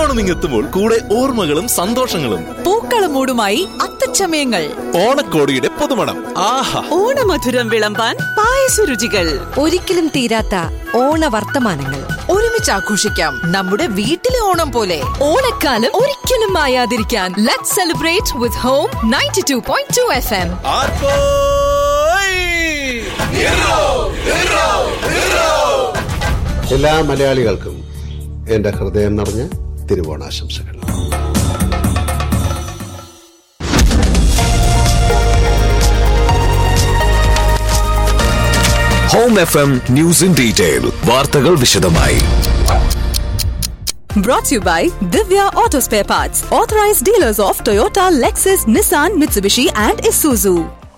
ഓണം ഇങ്ങെത്തുമ്പോൾ കൂടെ ഓർമ്മകളും സന്തോഷങ്ങളും പൂക്കളമൂടുമായി അത്തച്ചമയങ്ങൾ ഓണക്കോടിയുടെ പുതുമണം ആഹാ ഓണമധുരം വിളമ്പാൻ പായസരുചികൾ ഒരിക്കലും തീരാത്ത ഓണവർത്തമാനങ്ങൾ ഒരുമിച്ച് ആഘോഷിക്കാം നമ്മുടെ വീട്ടിലെ ഓണം പോലെ ഓണക്കാലം ഒരിക്കലും മായാതിരിക്കാൻ let celebrate with home ninety two point two F M എല്ലാ മലയാളികൾക്കും എന്റെ ഹൃദയം നിറഞ്ഞ തിരുവോണാശംസകൾ home F M news in detail വാർത്തകൾ വിശദമായി Brought to you by Divya Auto Spare Parts, authorized dealers of Toyota, Lexus, Nissan, Mitsubishi, and Isuzu.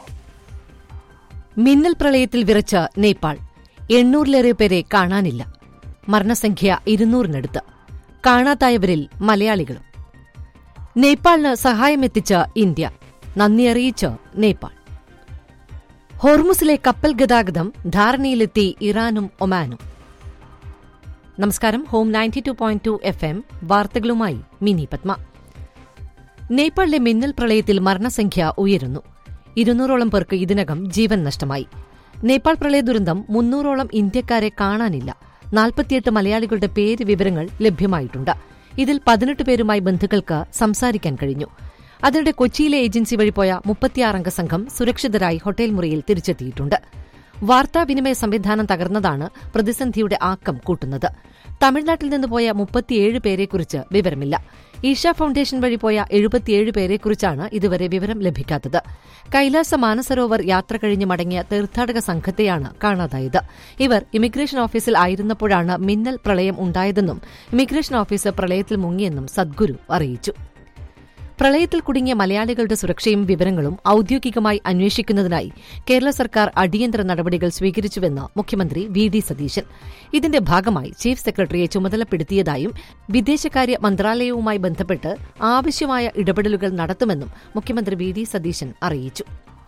മിന്നൽ പ്രളയത്തിൽ വിറച്ച നേപ്പാൾ എണ്ണൂറിലേറെ പേരെ കാണാനില്ല മരണസംഖ്യ ഇരുന്നൂറിനടുത്ത് കാണാതായവരിൽ മലയാളികളും നേപ്പാളിന് സഹായമെത്തിച്ച ഇന്ത്യ നന്ദി അറിയിച്ച് നേപ്പാൾ ഹോർമുസിലെ കപ്പൽ ഗതാഗതം ധാരണയിലെത്തി ഇറാനും ഒമാനും നമസ്കാരം home ninety two point two F M വാർത്തകളുമായി മിനി പത്മ നേപ്പാളിലെ മിന്നൽ പ്രളയത്തിൽ മരണസംഖ്യ ഉയരുന്നു ഇരുന്നൂറോളം പേർക്ക് ഇതിനകം ജീവൻ നഷ്ടമായി നേപ്പാൾ പ്രളയ ദുരന്തം മുന്നൂറോളം ഇന്ത്യക്കാരെ കാണാനില്ല നാൽപ്പത്തിയെട്ട് മലയാളികളുടെ പേര് വിവരങ്ങൾ ലഭ്യമായിട്ടുണ്ട് ഇതിൽ പതിനെട്ട് പേരുമായി ബന്ധുക്കൾക്ക് സംസാരിക്കാൻ കഴിഞ്ഞു അതിനിടെ കൊച്ചിയിലെ ഏജൻസി വഴി പോയ മുപ്പത്തിയാറംഗ സംഘം സുരക്ഷിതരായി ഹോട്ടൽ മുറിയിൽ തിരിച്ചെത്തിയിട്ടുണ്ട് വാർത്താവിനിമയ സംവിധാനം തകർന്നതാണ് പ്രതിസന്ധിയുടെ ആക്കം കൂട്ടുന്നത് തമിഴ്നാട്ടിൽ നിന്ന് പോയ മുപ്പത്തിയേഴ് പേരെക്കുറിച്ച് വിവരമില്ല ഈഷ ഫൗണ്ടേഷൻ വഴി പോയ എഴുപത്തിയേഴ് പേരെക്കുറിച്ചാണ് ഇതുവരെ വിവരം ലഭിക്കാത്തത് കൈലാസ മാനസരോവർ യാത്ര കഴിഞ്ഞ് മടങ്ങിയ തീർത്ഥാടക സംഘത്തെയാണ് കാണാതായത് ഇവർ ഇമിഗ്രേഷൻ ഓഫീസിൽ ആയിരുന്നപ്പോഴാണ് മിന്നൽ പ്രളയം ഉണ്ടായതെന്നും ഇമിഗ്രേഷൻ ഓഫീസർ പ്രളയത്തിൽ മുങ്ങിയെന്നും സദ്ഗുരു അറിയിച്ചു പ്രളയത്തിൽ കുടുങ്ങിയ മലയാളികളുടെ സുരക്ഷയും വിവരങ്ങളും ഔദ്യോഗികമായി അന്വേഷിക്കുന്നതിനായി കേരള സർക്കാർ അടിയന്തര നടപടികൾ സ്വീകരിച്ചുവെന്ന് മുഖ്യമന്ത്രി വി ഡി സതീശൻ ഇതിന്റെ ഭാഗമായി ചീഫ് സെക്രട്ടറിയെ ചുമതലപ്പെടുത്തിയതായും വിദേശകാര്യ മന്ത്രാലയവുമായി ബന്ധപ്പെട്ട് ആവശ്യമായ ഇടപെടലുകൾ നടത്തുമെന്നും മുഖ്യമന്ത്രി വി ഡി സതീശൻ അറിയിച്ചു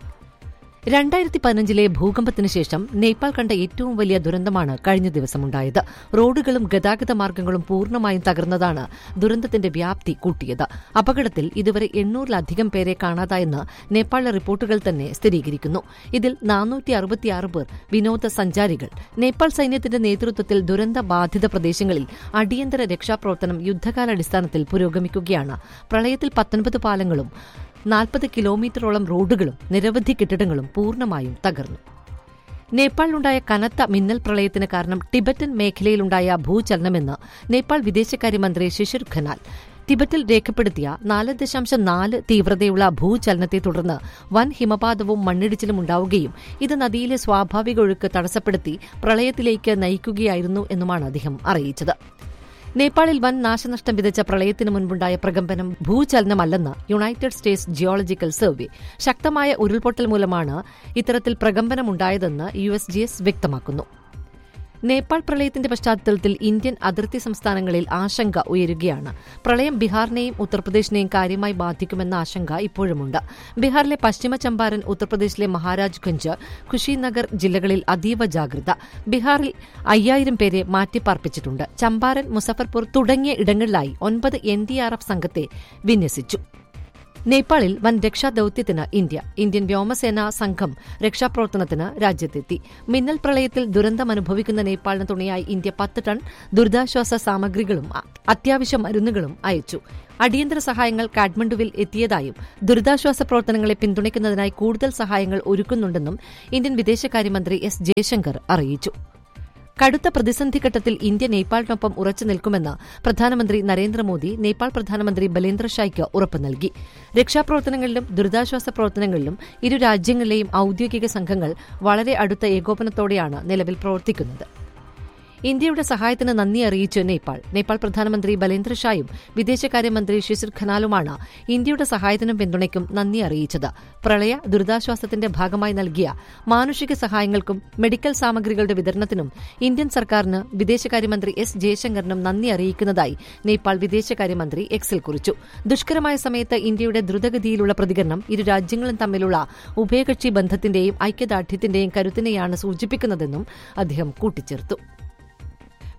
രണ്ടായിരത്തി പതിനഞ്ചിലെ ഭൂകമ്പത്തിന് ശേഷം നേപ്പാൾ കണ്ട ഏറ്റവും വലിയ ദുരന്തമാണ് കഴിഞ്ഞ ദിവസമുണ്ടായത് റോഡുകളും ഗതാഗത മാർഗ്ഗങ്ങളും പൂർണ്ണമായും തകർന്നതാണ് ദുരന്തത്തിന്റെ വ്യാപ്തി കൂട്ടിയത് അപകടത്തിൽ ഇതുവരെ എണ്ണൂറിലധികം പേരെ കാണാതായെന്ന് നേപ്പാളിലെ റിപ്പോർട്ടുകൾ തന്നെ സ്ഥിരീകരിക്കുന്നു ഇതിൽ നാനൂറ്റി അറുപത്തിയാറ് പേർ വിനോദസഞ്ചാരികൾ നേപ്പാൾ സൈന്യത്തിന്റെ നേതൃത്വത്തിൽ ദുരന്ത ബാധിത പ്രദേശങ്ങളിൽ അടിയന്തര രക്ഷാപ്രവർത്തനം യുദ്ധകാലാടിസ്ഥാനത്തിൽ പുരോഗമിക്കുകയാണ് പ്രളയത്തിൽ പത്തൊൻപത് പാലങ്ങളും നാൽപ്പത് കിലോമീറ്ററോളം റോഡുകളും നിരവധി കെട്ടിടങ്ങളും പൂർണ്ണമായും തകർന്നു നേപ്പാളിലുണ്ടായ കനത്ത മിന്നൽ പ്രളയത്തിന് കാരണം ടിബറ്റൻ മേഖലയിലുണ്ടായ ഭൂചലനമെന്ന് നേപ്പാൾ വിദേശകാര്യമന്ത്രി ശിശിർ ഖനാൽ ടിബറ്റിൽ രേഖപ്പെടുത്തിയ നാല് ദശാംശം നാല് തീവ്രതയുള്ള ഭൂചലനത്തെ തുടർന്ന് വൻ ഹിമപാതവും മണ്ണിടിച്ചിലും ഉണ്ടാവുകയും ഇത് നദിയിലെ സ്വാഭാവിക ഒഴുക്ക് തടസ്സപ്പെടുത്തി പ്രളയത്തിലേക്ക് നയിക്കുകയായിരുന്നു എന്നുമാണ് അദ്ദേഹം അറിയിച്ചത് നേപ്പാളിൽ വൻ നാശനഷ്ടം വിതച്ച പ്രളയത്തിന് മുൻപുണ്ടായ പ്രകമ്പനം ഭൂചലനമല്ലെന്ന് യുണൈറ്റഡ് സ്റ്റേറ്റ്സ് ജിയോളജിക്കൽ സർവേ ശക്തമായ ഉരുൾപൊട്ടൽ മൂലമാണ് ഇത്തരത്തിൽ പ്രകമ്പനമുണ്ടായതെന്ന് യു എസ് ജി എസ് വ്യക്തമാക്കുന്നു നേപ്പാൾ പ്രളയത്തിന്റെ പശ്ചാത്തലത്തിൽ ഇന്ത്യൻ അതിർത്തി സംസ്ഥാനങ്ങളിൽ ആശങ്ക ഉയരുകയാണ് പ്രളയം ബീഹാറിനെയും ഉത്തർപ്രദേശിനെയും കാര്യമായി ബാധിക്കുമെന്ന ആശങ്ക ഇപ്പോഴുമുണ്ട് ബീഹാറിലെ പശ്ചിമ ചമ്പാരൻ ഉത്തർപ്രദേശിലെ മഹാരാജ്ഗഞ്ച് ഖുഷിനഗർ ജില്ലകളിൽ അതീവ ജാഗ്രത ബീഹാറിൽ അയ്യായിരം പേരെ മാറ്റിപ്പാർപ്പിച്ചിട്ടുണ്ട് ചമ്പാരൻ മുസഫർപൂർ തുടങ്ങിയ ഇടങ്ങളിലായി ഒൻപത് എൻ ഡി ആർ എഫ് സംഘത്തെ വിന്യസിച്ചു നേപ്പാളിൽ വൻ രക്ഷാദൌത്യത്തിന് ഇന്ത്യ ഇന്ത്യൻ വ്യോമസേനാ സംഘം രക്ഷാപ്രവർത്തനത്തിന് രാജ്യത്തെത്തി മിന്നൽ പ്രളയത്തിൽ ദുരന്തമനുഭവിക്കുന്ന നേപ്പാളിന് തുണയായി ഇന്ത്യ പത്ത് ടൺ ദുരിതാശ്വാസ സാമഗ്രികളും അ- അത്യാവശ്യ മരുന്നുകളും അയച്ചു അടിയന്തര സഹായങ്ങൾ കാഠ്മണ്ഡുവിൽ എത്തിയതായും ദുരിതാശ്വാസ പ്രവർത്തനങ്ങളെ പിന്തുണയ്ക്കുന്നതിനായി കൂടുതൽ സഹായങ്ങൾ ഒരുക്കുന്നുണ്ടെന്നും ഇന്ത്യൻ വിദേശകാര്യമന്ത്രി എസ് ജയശങ്കർ അറിയിച്ചു കടുത്ത പ്രതിസന്ധി ഘട്ടത്തിൽ ഇന്ത്യ നേപ്പാളിനൊപ്പം ഉറച്ചു നിൽക്കുമെന്ന് പ്രധാനമന്ത്രി നരേന്ദ്രമോദി നേപ്പാൾ പ്രധാനമന്ത്രി ബലേന്ദ്ര ഷായ്ക്ക് ഉറപ്പ് നൽകി രക്ഷാപ്രവർത്തനങ്ങളിലും ദുരിതാശ്വാസ പ്രവർത്തനങ്ങളിലും ഇരു രാജ്യങ്ങളിലെയും ഔദ്യോഗിക സംഘങ്ങൾ വളരെ അടുത്ത ഏകോപനത്തോടെയാണ് നിലവിൽ പ്രവർത്തിക്കുന്നത് ഇന്ത്യയുടെ സഹായത്തിന് നന്ദി അറിയിച്ചു നേപ്പാൾ നേപ്പാൾ പ്രധാനമന്ത്രി ബലേന്ദ്ര ഷായും വിദേശകാര്യമന്ത്രി ശിശിർ ഖനാലുമാണ് ഇന്ത്യയുടെ സഹായത്തിനും പിന്തുണയ്ക്കും നന്ദി അറിയിച്ചത് പ്രളയ ദുരിതാശ്വാസത്തിന്റെ ഭാഗമായി നൽകിയ മാനുഷിക സഹായങ്ങൾക്കും മെഡിക്കൽ സാമഗ്രികളുടെ വിതരണത്തിനും ഇന്ത്യൻ സർക്കാരിന് വിദേശകാര്യമന്ത്രി എസ് ജയശങ്കറിനും നന്ദി അറിയിക്കുന്നതായി നേപ്പാൾ വിദേശകാര്യമന്ത്രി എക്സിൽ കുറിച്ചു ദുഷ്കരമായ സമയത്ത് ഇന്ത്യയുടെ ദ്രുതഗതിയിലുള്ള പ്രതികരണം ഇരു രാജ്യങ്ങളും തമ്മിലുള്ള ഉഭയകക്ഷി ബന്ധത്തിന്റെയും ഐക്യദാർഢ്യത്തിന്റെയും കരുത്തിനെയാണ് സൂചിപ്പിക്കുന്നതെന്നും അദ്ദേഹം കൂട്ടിച്ചേർത്തു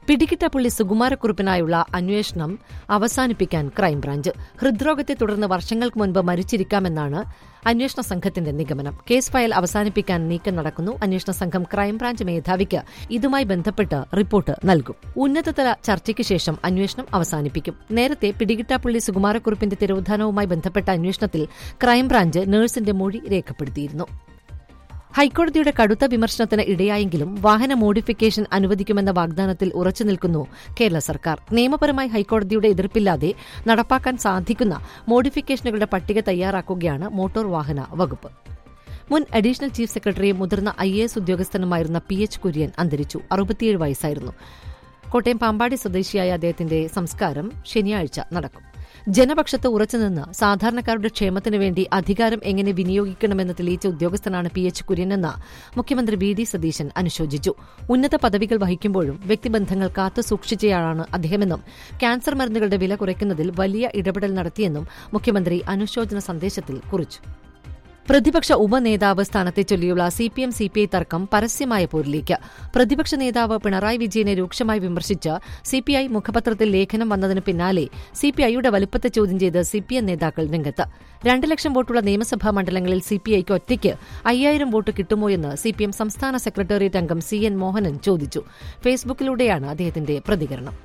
പിടികിട്ടപ്പുള്ളി സുകുമാരക്കുറുപ്പിനായുള്ള അന്വേഷണം അവസാനിപ്പിക്കാൻ ക്രൈംബ്രാഞ്ച് ഹൃദ്രോഗത്തെ തുടർന്ന് വർഷങ്ങൾക്ക് മുൻപ് മരിച്ചിരിക്കാമെന്നാണ് അന്വേഷണ സംഘത്തിന്റെ നിഗമനം കേസ് ഫയൽ അവസാനിപ്പിക്കാൻ നീക്കം നടക്കുന്നു അന്വേഷണ സംഘം ക്രൈംബ്രാഞ്ച് മേധാവിക്ക് ഇതുമായി ബന്ധപ്പെട്ട് റിപ്പോർട്ട് നൽകും ഉന്നതതല ചർച്ചയ്ക്ക് ശേഷം അന്വേഷണം അവസാനിപ്പിക്കും നേരത്തെ പിടികിട്ടാപ്പുള്ളി സുകുമാരക്കുറുപ്പിന്റെ തിരോധാനവുമായി ബന്ധപ്പെട്ട അന്വേഷണത്തിൽ ക്രൈംബ്രാഞ്ച് നഴ്സിന്റെ മൊഴി രേഖപ്പെടുത്തിയിരുന്നു ഹൈക്കോടതിയുടെ കടുത്ത വിമർശനത്തിന് ഇടയായെങ്കിലും വാഹന മോഡിഫിക്കേഷൻ അനുവദിക്കുമെന്ന വാഗ്ദാനത്തിൽ ഉറച്ചുനിൽക്കുന്നു കേരള സർക്കാർ നിയമപരമായി ഹൈക്കോടതിയുടെ എതിർപ്പില്ലാതെ നടപ്പാക്കാൻ സാധിക്കുന്ന മോഡിഫിക്കേഷനുകളുടെ പട്ടിക തയ്യാറാക്കുകയാണ് മോട്ടോർ വാഹന വകുപ്പ് മുൻ അഡീഷണൽ ചീഫ് സെക്രട്ടറിയും മുതിർന്ന ഐ എ എസ് ഉദ്യോഗസ്ഥനുമായിരുന്ന പി എച്ച് കുര്യൻ അന്തരിച്ചു അറുപത്തിയേഴ് വയസ്സായിരുന്നു കോട്ടയം പാമ്പാടി സ്വദേശിയായ അദ്ദേഹത്തിന്റെ സംസ്കാരം ശനിയാഴ്ച നടക്കും ജനപക്ഷത്ത് ഉറച്ചുനിന്ന് സാധാരണക്കാരുടെ ക്ഷേമത്തിനു വേണ്ടി അധികാരം എങ്ങനെ വിനിയോഗിക്കണമെന്ന് തെളിയിച്ച ഉദ്യോഗസ്ഥനാണ് പി എച്ച് കുര്യനെന്ന് മുഖ്യമന്ത്രി വി ഡി സതീശൻ അനുശോചിച്ചു ഉന്നത പദവികൾ വഹിക്കുമ്പോഴും വ്യക്തിബന്ധങ്ങൾ കാത്തു സൂക്ഷിച്ചയാളാണ് അദ്ദേഹമെന്നും ക്യാൻസർ മരുന്നുകളുടെ വില കുറയ്ക്കുന്നതിൽ വലിയ ഇടപെടൽ നടത്തിയെന്നും മുഖ്യമന്ത്രി അനുശോചന സന്ദേശത്തിൽ കുറിച്ചു പ്രതിപക്ഷ ഉപനേതാവ് സ്ഥാനത്തെ ചൊല്ലിയുള്ള C P M C P I തർക്കം പരസ്യമായ പോരിലേക്ക് പ്രതിപക്ഷ നേതാവ് പിണറായി വിജയനെ രൂക്ഷമായി വിമർശിച്ച് സി പി ഐ മുഖപത്രത്തിൽ ലേഖനം വന്നതിന് പിന്നാലെ സി പി ഐയുടെ വലുപ്പത്തെ ചോദ്യം ചെയ്ത് സി പി എം നേതാക്കൾ രംഗത്ത് രണ്ട് ലക്ഷം വോട്ടുള്ള നിയമസഭാ മണ്ഡലങ്ങളിൽ സി പി ഐക്ക് ഒറ്റയ്ക്ക് അയ്യായിരം വോട്ട് കിട്ടുമോയെന്ന് സി പി എം സംസ്ഥാന സെക്രട്ടേറിയറ്റ് അംഗം സി എൻ മോഹനൻ ചോദിച്ചു ഫേസ്ബുക്കിലൂടെയാണ് അദ്ദേഹത്തിന്റെ പ്രതികരണം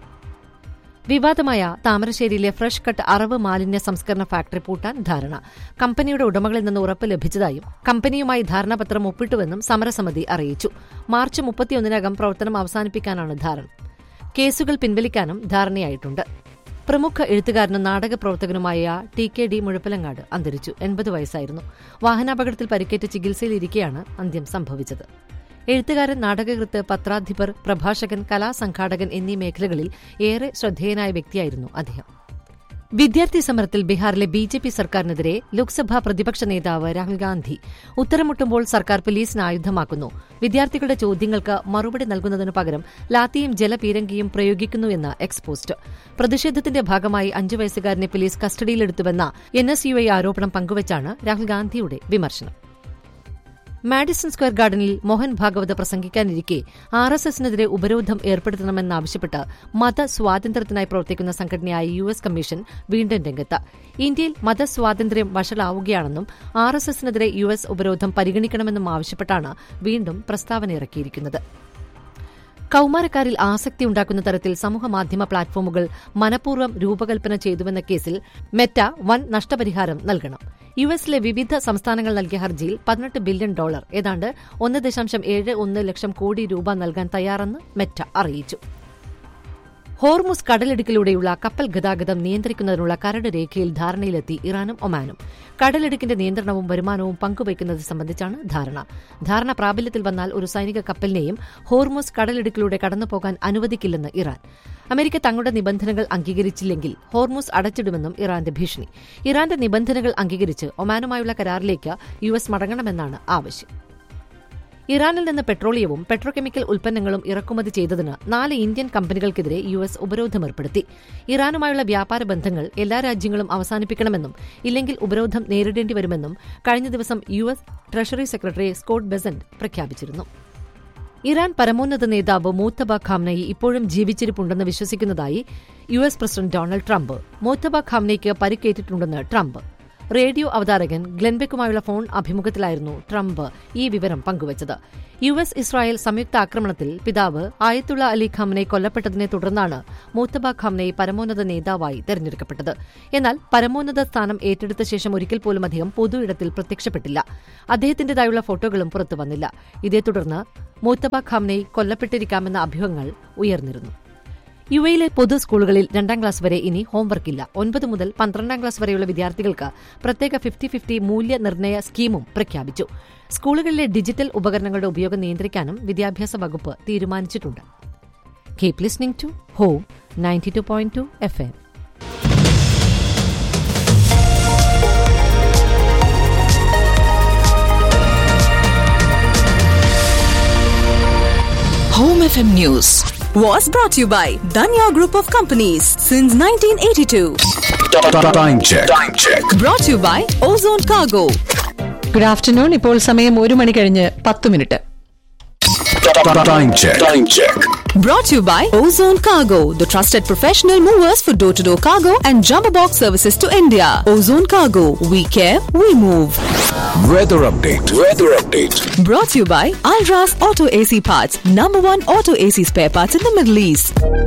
വിവാദമായ താമരശ്ശേരിയിലെ ഫ്രഷ് കട്ട് അറവ് മാലിന്യ സംസ്കരണ ഫാക്ടറി പൂട്ടാൻ ധാരണ കമ്പനിയുടെ ഉടമകളിൽ നിന്ന് ഉറപ്പ് ലഭിച്ചതായും കമ്പനിയുമായി ധാരണാപത്രം ഒപ്പിട്ടുവെന്നും സമരസമിതി അറിയിച്ചു മാർച്ച് മുപ്പത്തിയൊന്നിനകം പ്രവർത്തനം അവസാനിപ്പിക്കാനാണ് ധാരണ കേസുകൾ പിൻവലിക്കാനും ധാരണയായിട്ടുണ്ട് പ്രമുഖ എഴുത്തുകാരനും നാടക പ്രവർത്തകനുമായ ടി കെ ഡി മുഴപ്പിലങ്ങാട് അന്തരിച്ചു എൺപത് വയസ്സായിരുന്നു വാഹനാപകടത്തിൽ പരിക്കേറ്റ് ചികിത്സയിലിരിക്കെയാണ് അന്ത്യം സംഭവിച്ചത് എഴുത്തുകാരൻ നാടകകൃത്ത് പത്രാധിപർ പ്രഭാഷകൻ കലാസംഘാടകൻ എന്നീ മേഖലകളിൽ ഏറെ ശ്രദ്ധേയനായ വ്യക്തിയായിരുന്നു അദ്ദേഹം വിദ്യാർത്ഥി സമരത്തിൽ ബീഹാറിലെ ബി ജെ പി സർക്കാരിനെതിരെ ലോക്സഭാ പ്രതിപക്ഷ നേതാവ് രാഹുൽ ഗാന്ധി ഉത്തരമുട്ടുമ്പോൾ സർക്കാർ പോലീസിന് ആയുധമാക്കുന്നു വിദ്യാർത്ഥികളുടെ ചോദ്യങ്ങൾക്ക് മറുപടി നൽകുന്നതിനു പകരം ലാത്തിയും ജലപീരങ്കിയും പ്രയോഗിക്കുന്നുവെന്ന് എക്സ്പോസ്റ്റ് പ്രതിഷേധത്തിന്റെ ഭാഗമായി അഞ്ചു വയസ്സുകാരനെ പോലീസ് കസ്റ്റഡിയിലെടുത്തുവെന്ന എൻ എസ് യു ഐ ആരോപണം പങ്കുവച്ചാണ് രാഹുൽ ഗാന്ധിയുടെ വിമർശനം മാഡിസൺ സ്ക്വയർ ഗാർഡനിൽ മോഹൻ ഭാഗവത് പ്രസംഗിക്കാനിരിക്കെ ആർ എസ് എസിനെതിരെ ഉപരോധം ഏർപ്പെടുത്തണമെന്നാവശ്യപ്പെട്ട് മതസ്വാതന്ത്ര്യത്തിനായി പ്രവർത്തിക്കുന്ന സംഘടനയായ യു എസ് കമ്മീഷൻ വീണ്ടും രംഗത്ത് ഇന്ത്യയിൽ മതസ്വാതന്ത്ര്യം വഷളാവുകയാണെന്നും ആർ എസ് എസിനെതിരെ യു എസ് ഉപരോധം പരിഗണിക്കണമെന്നും ആവശ്യപ്പെട്ടാണ് വീണ്ടും പ്രസ്താവന ഇറക്കിയിരിക്കുന്നത് കൌമാരക്കാരിൽ ആസക്തി ഉണ്ടാക്കുന്ന തരത്തിൽ സമൂഹമാധ്യമ പ്ലാറ്റ്ഫോമുകൾ മനഃപൂർവ്വം രൂപകൽപ്പന ചെയ്തുവെന്ന കേസിൽ മെറ്റ വൻ നഷ്ടപരിഹാരം നൽകണം യു എസിലെ വിവിധ സംസ്ഥാനങ്ങൾ നൽകിയ ഹർജിയിൽ പതിനെട്ട് ബില്യൺ ഡോളർ ഏതാണ്ട് ഒന്ന് ദശാംശം ഏഴ് ഒന്ന് ലക്ഷം കോടി രൂപ നൽകാൻ തയ്യാറെന്ന് മെറ്റ അറിയിച്ചു ഹോർമുസ് കടലിടുക്കിലൂടെയുള്ള കപ്പൽ ഗതാഗതം നിയന്ത്രിക്കുന്നതിനുള്ള കരട് രേഖയിൽ ധാരണയിലെത്തി ഇറാനും ഒമാനും കടലിടുക്കിന്റെ നിയന്ത്രണവും വരുമാനവും പങ്കുവയ്ക്കുന്നത് സംബന്ധിച്ചാണ് ധാരണ ധാരണ പ്രാബല്യത്തിൽ വന്നാൽ ഒരു സൈനിക കപ്പലിനെയും ഹോർമുസ് കടലിടുക്കിലൂടെ കടന്നുപോകാൻ അനുവദിക്കില്ലെന്ന് ഇറാൻ അമേരിക്ക തങ്ങളുടെ നിബന്ധനകൾ അംഗീകരിച്ചില്ലെങ്കിൽ ഹോർമുസ് അടച്ചിടുമെന്നും ഇറാന്റെ ഭീഷണി ഇറാന്റെ നിബന്ധനകൾ അംഗീകരിച്ച് ഒമാനുമായുള്ള കരാറിലേക്ക് യു എസ് മടങ്ങണമെന്നാണ് ആവശ്യം ഇറാനിൽ നിന്ന് പെട്രോളിയവും പെട്രോകെമിക്കൽ ഉൽപ്പന്നങ്ങളും ഇറക്കുമതി ചെയ്തതിന് നാല് ഇന്ത്യൻ കമ്പനികൾക്കെതിരെ യു എസ് ഉപരോധം ഏർപ്പെടുത്തി ഇറാനുമായുള്ള വ്യാപാര ബന്ധങ്ങൾ എല്ലാ രാജ്യങ്ങളും അവസാനിപ്പിക്കണമെന്നും ഇല്ലെങ്കിൽ ഉപരോധം നേരിടേണ്ടി വരുമെന്നും കഴിഞ്ഞ ദിവസം U S treasury secretary Scott Bessent പ്രഖ്യാപിച്ചിരുന്നു ഇറാൻ പരമോന്നത നേതാവ് മൂത്തബ ഖാംനയി ഇപ്പോഴും ജീവിച്ചിരിപ്പുണ്ടെന്ന് വിശ്വസിക്കുന്നതായി U S president Donald Trump Mojtaba ഖാംനയ്ക്ക് പരിക്കേറ്റിട്ടുണ്ടെന്ന് ട്രംപ് റേഡിയോ അവതാരകൻ ഗ്ലെൻബെക്കുമായുള്ള ഫോൺ അഭിമുഖത്തിലായിരുന്നു ട്രംപ് ഈ വിവരം പങ്കുവച്ചത് യു എസ് ഇസ്രായേൽ സംയുക്ത ആക്രമണത്തിൽ പിതാവ് ആയത്തുള്ള അലി ഖാംനെ കൊല്ലപ്പെട്ടതിനെ തുടർന്നാണ് മൂത്തബ ഖാംനെ പരമോന്നത നേതാവായി തെരഞ്ഞെടുക്കപ്പെട്ടത് എന്നാൽ പരമോന്നത സ്ഥാനം ഏറ്റെടുത്ത ശേഷം ഒരിക്കൽ പോലും അദ്ദേഹം പൊതു ഇടത്തിൽ പ്രത്യക്ഷപ്പെട്ടില്ല അദ്ദേഹത്തിന്റേതായുള്ള ഫോട്ടോകളും പുറത്തു വന്നില്ല ഇതേ തുടർന്ന് മൂത്തബ ഖാംനെ കൊല്ലപ്പെട്ടിരിക്കാമെന്ന അഭ്യൂഹങ്ങൾ ഉയർന്നിരുന്നു യു എയിലെ പൊതു സ്കൂളുകളിൽ രണ്ടാം ക്ലാസ് വരെ ഇനി ഹോംവർക്കില്ല ഒൻപത് മുതൽ പന്ത്രണ്ടാം ക്ലാസ് വരെയുള്ള വിദ്യാർത്ഥികൾക്ക് പ്രത്യേക ഫിഫ്റ്റി ഫിഫ്റ്റി മൂല്യനിർണ്ണയ സ്കീമും പ്രഖ്യാപിച്ചു സ്കൂളുകളിലെ ഡിജിറ്റൽ ഉപകരണങ്ങളുടെ ഉപയോഗം നിയന്ത്രിക്കാനും വിദ്യാഭ്യാസ വകുപ്പ് തീരുമാനിച്ചിട്ടുണ്ട് keep listening to Home ninety two point two F M Home FM News. Was brought to you by Danya Group of Companies since 1982. Time check. Time check. Brought to you by Ozone Cargo. Good afternoon ഇപ്പോൾ സമയം ഒരു മണി കഴിഞ്ഞ് പത്ത് minute Time check. Time check. Brought to you by Ozone Cargo, the trusted professional movers for door to door cargo and jumbo box services to India. Ozone Cargo, we care, we move. Weather update. Weather update. Brought to you by Alras Auto AC Parts, number one auto AC spare parts in the Middle East.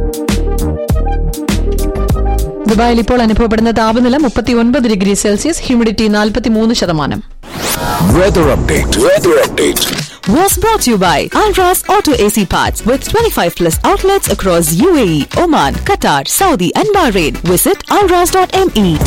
ദുബായിൽ ഇപ്പോൾ അനുഭവപ്പെടുന്ന താപനില മുപ്പത്തി ഒൻപത് degree Celsius humidity നാൽപ്പത്തി മൂന്ന് ശതമാനം Weather update. Weather update. Was brought to you by Alras Auto AC Parts with 25 plus outlets across UAE, Oman, Qatar, Saudi, and Bahrain. Visit alras.me.